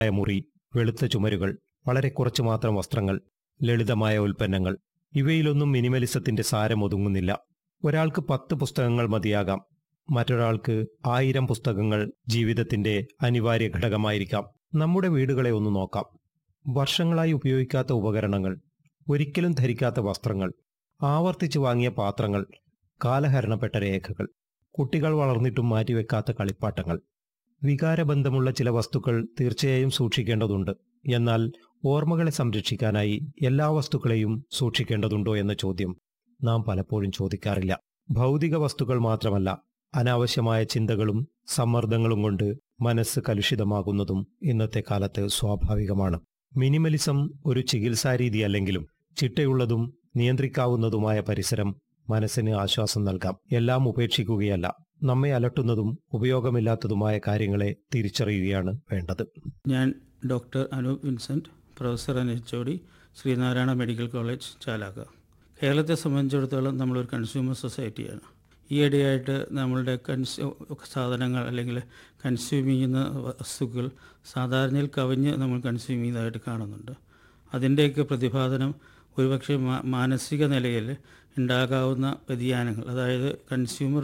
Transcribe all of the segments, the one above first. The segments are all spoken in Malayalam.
മുറി വെളുത്ത ചുമരുകൾ വളരെ കുറച്ചു മാത്രം വസ്ത്രങ്ങൾ ലളിതമായ ഉൽപ്പന്നങ്ങൾ ഇവയിലൊന്നും മിനിമലിസത്തിന്റെ സാരം ഒതുങ്ങുന്നില്ല ഒരാൾക്ക് പത്ത് പുസ്തകങ്ങൾ മതിയാകാം മറ്റൊരാൾക്ക് ആയിരം പുസ്തകങ്ങൾ ജീവിതത്തിന്റെ അനിവാര്യ ഘടകമായിരിക്കാം നമ്മുടെ വീടുകളെ ഒന്ന് നോക്കാം വർഷങ്ങളായി ഉപയോഗിക്കാത്ത ഉപകരണങ്ങൾ ഒരിക്കലും ധരിക്കാത്ത വസ്ത്രങ്ങൾ ആവർത്തിച്ചു വാങ്ങിയ പാത്രങ്ങൾ കാലഹരണപ്പെട്ട രേഖകൾ കുട്ടികൾ വളർന്നിട്ടും മാറ്റിവെക്കാത്ത കളിപ്പാട്ടങ്ങൾ വികാരബന്ധമുള്ള ചില വസ്തുക്കൾ തീർച്ചയായും സൂക്ഷിക്കേണ്ടതുണ്ട് എന്നാൽ ഓർമ്മകളെ സംരക്ഷിക്കാനായി എല്ലാ വസ്തുക്കളെയും സൂക്ഷിക്കേണ്ടതുണ്ടോ എന്ന ചോദ്യം നാം പലപ്പോഴും ചോദിക്കാറില്ല ഭൗതിക വസ്തുക്കൾ മാത്രമല്ല അനാവശ്യമായ ചിന്തകളും സമ്മർദ്ദങ്ങളും കൊണ്ട് മനസ്സ് കലുഷിതമാകുന്നതും ഇന്നത്തെ കാലത്ത് സ്വാഭാവികമാണ് മിനിമലിസം ഒരു ചികിത്സാരീതി അല്ലെങ്കിലും ചിട്ടയുള്ളതും നിയന്ത്രിക്കാവുന്നതുമായ പരിസരം മനസ്സിന് ആശ്വാസം നൽകാം എല്ലാം ഉപേക്ഷിക്കുകയല്ല നമ്മെ അലട്ടുന്നതും ഉപയോഗമില്ലാത്തതുമായ കാര്യങ്ങളെ തിരിച്ചറിയുകയാണ് വേണ്ടത് ഞാൻ doctor Anoop Vincent professor and H O D Sreenarayana medical college Chalakka കേരളത്തെ സംബന്ധിച്ചിടത്തോളം നമ്മളൊരു കൺസ്യൂമർ സൊസൈറ്റിയാണ് ഈയിടെയായിട്ട് നമ്മളുടെ കൺസ്യൂ സാധനങ്ങൾ അല്ലെങ്കിൽ കൺസ്യൂം ചെയ്യുന്ന വസ്തുക്കൾ സാധാരണയിൽ കവിഞ്ഞ് നമ്മൾ കൺസ്യൂം ചെയ്യുന്നതായിട്ട് കാണുന്നുണ്ട് അതിൻ്റെയൊക്കെ പ്രതിപാദനം ഒരുപക്ഷെ മാ- മാനസിക നിലയിൽ ഉണ്ടാകാവുന്ന വ്യതിയാനങ്ങൾ അതായത് കൺസ്യൂമർ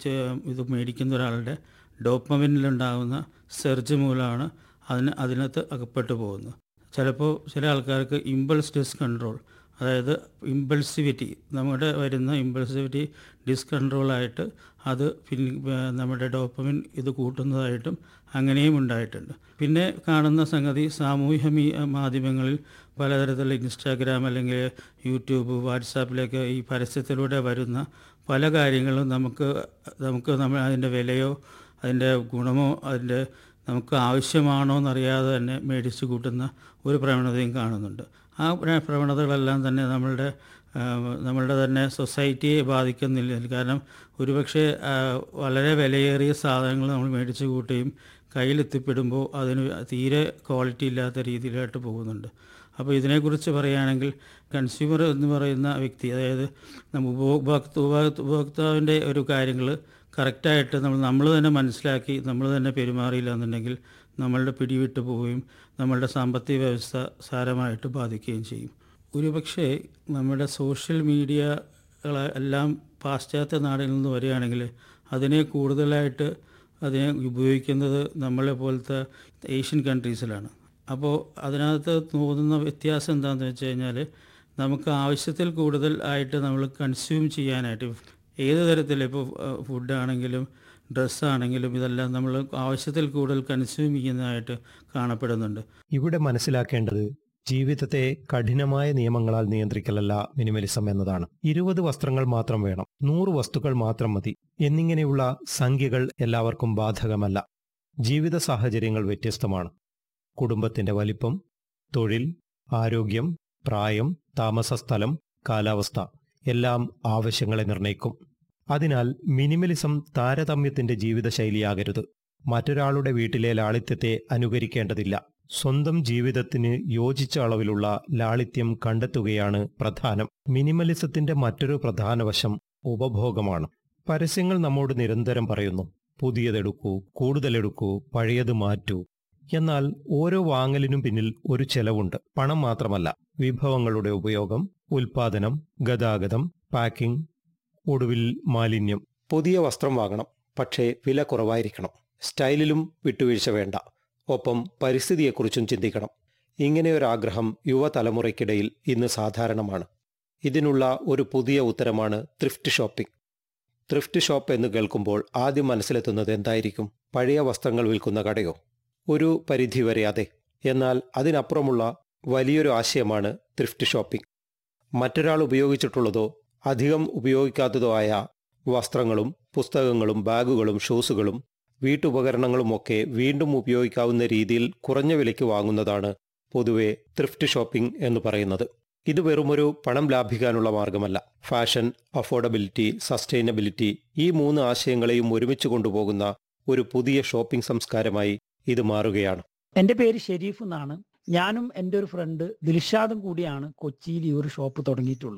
ഇത് മേടിക്കുന്ന ഒരാളുടെ ഡോപ്പമിനിലുണ്ടാകുന്ന സെർജ് മൂലമാണ് അതിന് അതിനകത്ത് അകപ്പെട്ടു പോകുന്നത് ചിലപ്പോൾ ചില ആൾക്കാർക്ക് ഇമ്പൾസ് ഡിസ്കൺട്രോൾ അതായത് ഇമ്പൾസിവിറ്റി നമ്മുടെ വരുന്ന ഇമ്പൾസിവിറ്റി ഡിസ്കൺട്രോളായിട്ട് അത് പിന്നെ നമ്മുടെ ഡോപ്പമിൻ ഇത് കൂട്ടുന്നതായിട്ടും അങ്ങനെയും ഉണ്ടായിട്ടുണ്ട് പിന്നെ കാണുന്ന സംഗതി സാമൂഹ്യ മീ- മാധ്യമങ്ങളിൽ പലതരത്തിലുള്ള ഇൻസ്റ്റാഗ്രാം അല്ലെങ്കിൽ യൂട്യൂബ് വാട്സാപ്പിലൊക്കെ ഈ പരസ്യത്തിലൂടെ വരുന്ന പല കാര്യങ്ങളും നമുക്ക് നമുക്ക് നമ്മൾ അതിൻ്റെ വിലയോ അതിൻ്റെ ഗുണമോ അതിൻ്റെ നമുക്ക് ആവശ്യമാണോ എന്നറിയാതെ തന്നെ മേടിച്ച് കൂട്ടുന്ന ഒരു പ്രവണതയും കാണുന്നുണ്ട് ആ പ്ര- പ്രവണതകളെല്ലാം തന്നെ നമ്മളുടെ ആ, നമ്മളുടെ തന്നെ സൊസൈറ്റിയെ ബാധിക്കുന്നില്ല കാരണം ഒരുപക്ഷെ ആ, വളരെ വിലയേറിയ സാധനങ്ങൾ നമ്മൾ മേടിച്ച് കൂട്ടുകയും കയ്യിലെത്തിപ്പെടുമ്പോൾ അതിന് തീരെ ക്വാളിറ്റി ഇല്ലാത്ത രീതിയിലായിട്ട് പോകുന്നുണ്ട് അപ്പോൾ ഇതിനെക്കുറിച്ച് പറയുകയാണെങ്കിൽ കൺസ്യൂമർ എന്ന് പറയുന്ന വ്യക്തി അതായത് നമ്മ ഉപഭോക്തൃ ഉപഭോക്തൃ- ഉപഭോക്താവിൻ്റെ ഒരു കാര്യങ്ങൾ കറക്റ്റായിട്ട് നമ്മൾ നമ്മൾ തന്നെ മനസ്സിലാക്കി നമ്മൾ തന്നെ പെരുമാറിയില്ല എന്നുണ്ടെങ്കിൽ നമ്മളുടെ പിടിവിട്ട് പോവുകയും നമ്മളുടെ സാമ്പത്തിക വ്യവസ്ഥ സാരമായിട്ട് ബാധിക്കുകയും ചെയ്യും ഒരുപക്ഷെ നമ്മുടെ സോഷ്യൽ മീഡിയകളെ എല്ലാം പാശ്ചാത്യ നാടുകളിൽ നിന്ന് വരികയാണെങ്കിൽ അതിനെ കൂടുതലായിട്ട് അതിനെ ഉപയോഗിക്കുന്നത് നമ്മളെ പോലത്തെ ഏഷ്യൻ കൺട്രീസിലാണ് അപ്പോൾ അതിനകത്ത് തോന്നുന്ന വ്യത്യാസം എന്താണെന്ന് വെച്ച് കഴിഞ്ഞാൽ നമുക്ക് ആവശ്യത്തിൽ കൂടുതൽ ആയിട്ട് നമ്മൾ കൺസ്യൂം ചെയ്യാനായിട്ട് ഏത് തരത്തിൽ ഇപ്പോൾ ഫുഡാണെങ്കിലും ഡ്രസ്സാണെങ്കിലും ഇതെല്ലാം നമ്മൾ ആവശ്യത്തിൽ കൂടുതൽ കൺസ്യൂം ചെയ്യുന്നതായിട്ട് കാണപ്പെടുന്നുണ്ട് ഇവിടെ മനസ്സിലാക്കേണ്ടത് ജീവിതത്തെ കഠിനമായ നിയമങ്ങളാൽ നിയന്ത്രിക്കലല്ല മിനിമലിസം എന്നതാണ് ഇരുപത് വസ്ത്രങ്ങൾ മാത്രം വേണം നൂറ് വസ്തുക്കൾ മാത്രം മതി എന്നിങ്ങനെയുള്ള സംഖ്യകൾ എല്ലാവർക്കും ബാധകമല്ല ജീവിത സാഹചര്യങ്ങൾ വ്യത്യസ്തമാണ് കുടുംബത്തിന്റെ വലിപ്പം തൊഴിൽ ആരോഗ്യം പ്രായം താമസസ്ഥലം കാലാവസ്ഥ എല്ലാം ആവശ്യങ്ങളെ നിർണ്ണയിക്കും അതിനാൽ മിനിമലിസം താരതമ്യത്തിന്റെ ജീവിതശൈലിയാകരുത് മറ്റൊരാളുടെ വീട്ടിലെ ലാളിത്യത്തെ അനുകരിക്കേണ്ടതില്ല സ്വന്തം ജീവിതത്തിന് യോജിച്ച അളവിലുള്ള ലാളിത്യം കണ്ടെത്തുകയാണ് പ്രധാനം മിനിമലിസത്തിന്റെ മറ്റൊരു പ്രധാന വശം ഉപഭോഗമാണ് പരസ്യങ്ങൾ നമ്മോട് നിരന്തരം പറയുന്നു പുതിയതെടുക്കൂ കൂടുതലെടുക്കൂ പഴയത് മാറ്റൂ എന്നാൽ ഓരോ വാങ്ങലിനും പിന്നിൽ ഒരു ചെലവുണ്ട് പണം മാത്രമല്ല വിഭവങ്ങളുടെ ഉപയോഗം ഉൽപാദനം ഗതാഗതം പാക്കിംഗ് ഒടുവിൽ മാലിന്യം പുതിയ വസ്ത്രം വാങ്ങണം പക്ഷേ വില കുറവായിരിക്കണം സ്റ്റൈലിലും വിട്ടുവീഴ്ച വേണ്ട ഒപ്പം പരിസ്ഥിതിയെക്കുറിച്ചും ചിന്തിക്കണം ഇങ്ങനെയൊരാഗ്രഹം യുവതലമുറയ്ക്കിടയിൽ ഇന്ന് സാധാരണമാണ് ഇതിനുള്ള ഒരു പുതിയ ഉത്തരമാണ് ത്രിഫ്റ്റ് ഷോപ്പിംഗ് ത്രിഫ്റ്റ് ഷോപ്പ് എന്ന് കേൾക്കുമ്പോൾ ആദ്യം മനസ്സിലെത്തുന്നത് എന്തായിരിക്കും പഴയ വസ്ത്രങ്ങൾ വിൽക്കുന്ന കടയോ ഒരു പരിധിവരെ അതെ എന്നാൽ അതിനപ്പുറമുള്ള വലിയൊരു ആശയമാണ് ത്രിഫ്റ്റ് ഷോപ്പിംഗ് മറ്റൊരാൾ ഉപയോഗിച്ചിട്ടുള്ളതോ അധികം ഉപയോഗിക്കാത്തതോ ആയ വസ്ത്രങ്ങളും പുസ്തകങ്ങളും ബാഗുകളും ഷൂസുകളും വീട്ടുപകരണങ്ങളുമൊക്കെ വീണ്ടും ഉപയോഗിക്കാവുന്ന രീതിയിൽ കുറഞ്ഞ വിലയ്ക്ക് വാങ്ങുന്നതാണ് പൊതുവെ ത്രിഫ്റ്റ് ഷോപ്പിംഗ് എന്ന് പറയുന്നത് ഇത് വെറുമൊരു പണം ലാഭിക്കാനുള്ള മാർഗമല്ല ഫാഷൻ അഫോർഡബിലിറ്റി സസ്റ്റൈനബിലിറ്റി ഈ മൂന്ന് ആശയങ്ങളെയും ഒരുമിച്ച് കൊണ്ടുപോകുന്ന ഒരു പുതിയ ഷോപ്പിംഗ് സംസ്കാരമായി ഇത് മാറുകയാണ് എൻ്റെ പേര് ഷെരീഫ് എന്നാണ് ഞാനും എൻ്റെ ഒരു ഫ്രണ്ട് ദിൽഷാദും കൂടിയാണ് കൊച്ചിയിൽ ഈ ഒരു ഷോപ്പ് തുടങ്ങിയിട്ടുള്ളത്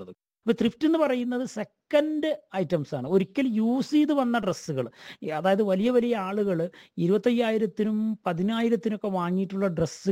ഇപ്പോൾ ത്രിഫ്റ്റ് എന്ന് പറയുന്നത് സെക്കൻഡ് ഐറ്റംസ് ആണ് ഒരിക്കൽ യൂസ് ചെയ്ത് വന്ന ഡ്രസ്സുകൾ അതായത് വലിയ വലിയ ആളുകൾ ഇരുപത്തയ്യായിരത്തിനും പതിനായിരത്തിനൊക്കെ വാങ്ങിയിട്ടുള്ള ഡ്രസ്സ്